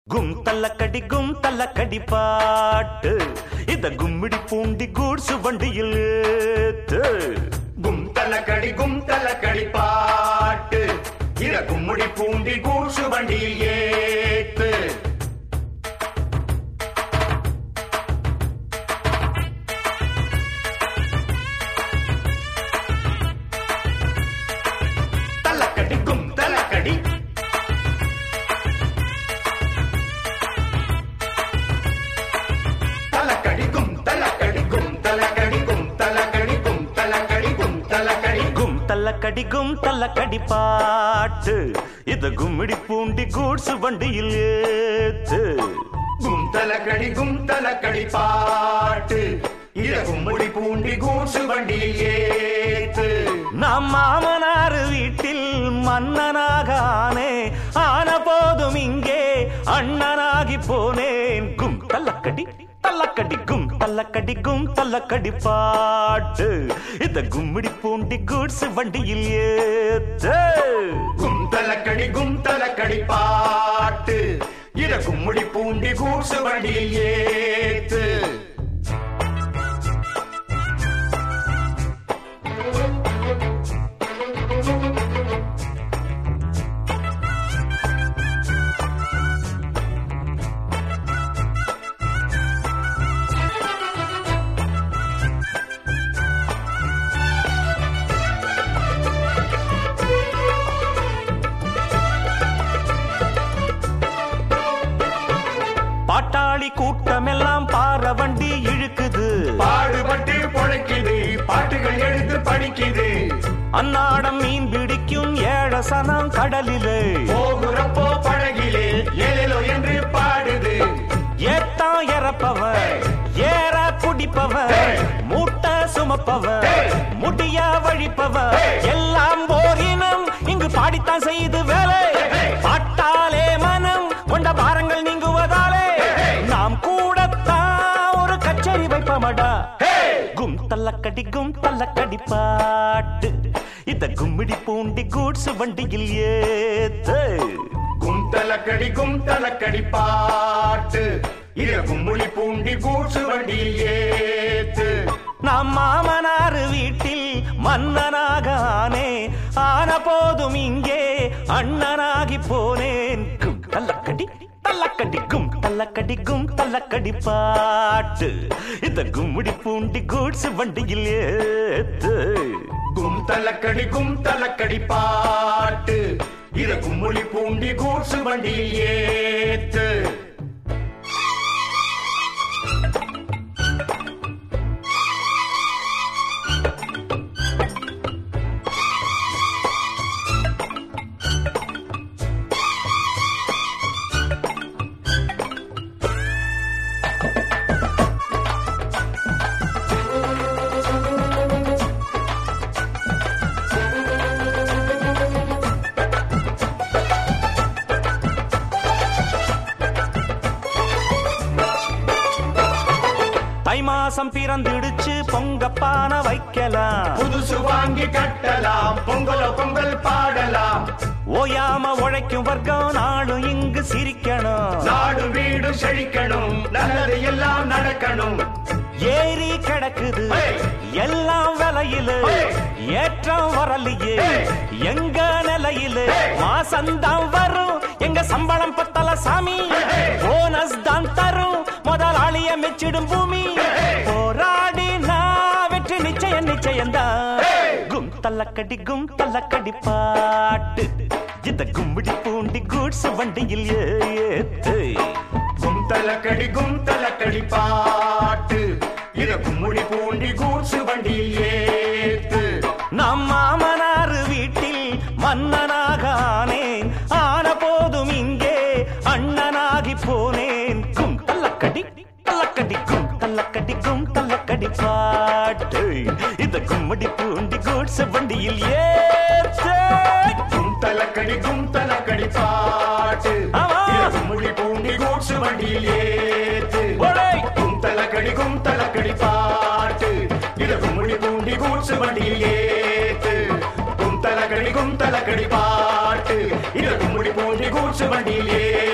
கும் தல்லக்கடி கும் தல்லக்கடி பாட்டு இத கும்மிடி பூண்டி கூಡ್ಸು வண்டியில் ஏத்து கும் தலக்கடி கும் தலக்கடி பாட்டு இர கும்முடி பூண்டி கூசு வண்டியில் ஏத்து தலக்கடி கும் தலக்கடி தலக்கடி கும் தலக்கடி கும் தலக்கடி கும் தலக்கடி கும் தலக்கடி கும் தலக்கடி கும் தல்லக்கடி கும் தல்லக்கடி பாட்டு இத கும்மிடி பூண்டி கூಡ್ಸು வண்டியில் ஏத்து கும் தலக்கடி கும் தலக்கடி பாட்டு இர கும்முடி பூண்டி கூசு வண்டியில் ஏத்து நம் மாமனார் வீட்டில் மன்னனாக ஆனே ஆன போதும் இங்கே அண்ணனாகி போனேன் கும் தல்லக்கடி தல்லக்கடி கும் தல்லக்கடி கும் தல்லக்கடி பாட்டு இந்த கும்மிடி பூண்டி கூட்ஸ் வண்டியில் ஏத்து கும் தலக்கடி கும் தலக்கடி பாட்டு இர கும்முடி பூண்டி கூசு வண்டியில் ஏத்து பாட்டாளி கூட்டமெல்லாம் பாற வண்டி இழுக்குது பாடுபட்டு பொழைக்குது பாட்டுகள் எடுத்து படிக்குது அன்னாடம் மீன் பிடிக்கும் ஏழ சனம் கடலிலே போகுறப்போ பழகிலே ஏழோ என்று பாடுது ஏத்தா இறப்பவன் ஏற குடிப்பவன் மூட்டை சுமப்பவன் முடிய வழிப்பவன் எல்லாம் போரினம் இங்கு பாடித்தான் செய்து வேலை பாட்டாலே மனம் கொண்ட பாரங்கள் நீங்குவதாலே நாம் கூடத்தான் ஒரு கச்சேரி வைப்பமடா கும் தல்லக்கடி கும் தல்லக்கடி பாட்டு இந்த கும்மிடி பூண்டி கூட்ஸ் வண்டியில் ஏத்து கும் தலக்கடி கும் தலக்கடி பாட்டு இர கும்முடி பூண்டி கூசு வண்டியில் ஏத்து நம் மாமனார் வீட்டில் மன்னனாக ஆனே ஆன போதும் இங்கே அண்ணனாகி போனேன் கும் தல்லக்கடி தல்லக்கடி கும் தல்லக்கடி கும் தல்லக்கடி பாட்டு இந்த கும்மிடி பூண்டி கூட்ஸ் வண்டியில் ஏத்து கும் தலக்கடி கும் தலக்கடி பாட்டு இத கும்முளி பூண்டி கூசு வண்டியில் ஏத்து தை மாசம் பிறந்திடுச்சு பொங்கப்பான வைக்கலாம் புதுசு வாங்கி கட்டலாம் பொங்கலோ பொங்கல் பாடலாம் ஓயாம உழைக்கும் வர்க்கம் நாளும் இங்கு சிரிக்கணும் நாடு வீடு செழிக்கணும் நல்லது எல்லாம் நடக்கணும் ஏறி கிடக்குது Hey! எல்லாம் விலையில Hey! ஏற்றம் வரலையே Hey! எங்க நிலையில Hey! மாசம்தான் வரும் எங்க சம்பளம் பத்தல சாமி Hey! போனஸ் தான் தரும் முதலாளிய மெச்சிடும் பூமி Hey! போராடி நான் வெற்றி நிச்சயம் நிச்சயம்தான் Hey! கும் தல்லக்கடி கும் தல்லக்கடி பாட்டு இந்த கும்பிடி பூண்டி கூட்ஸ் வண்டியில் ஏத்து கும் தலக்கடி கும் தலக்கடி பாட்டு இத கும்முளி பூண்டி கூசு வண்டியில் ஏத்து நம் மாமனார் வீட்டில் மன்னனாக ஆனேன் ஆன போதும் இங்கே அண்ணனாகி போனேன் கும் தல்லக்கடி தல்லக்கடி கும் தல்லக்கடி கும் தல்லக்கடி பாட்டு இந்த கும்மடி பூண்டி கூட்ஸ் வண்டியில் ஏத்து கும் தலக்கடி கும் தலக்கடி பாட்டு ஆமா. இத கும்முளி பூண்டி கூசு வண்டியில் ஏத்து ஒடே! கும் தலக்கடி கும் தலக்கடி பாட்டு இத கும்முளி பூண்டி கூசு வண்டியில் ஏத்து கும் தலக்கடி கும் தலக்கடி பாட்டு இத கும்முடி பூண்டி கூசு வண்டியில் ஏத்து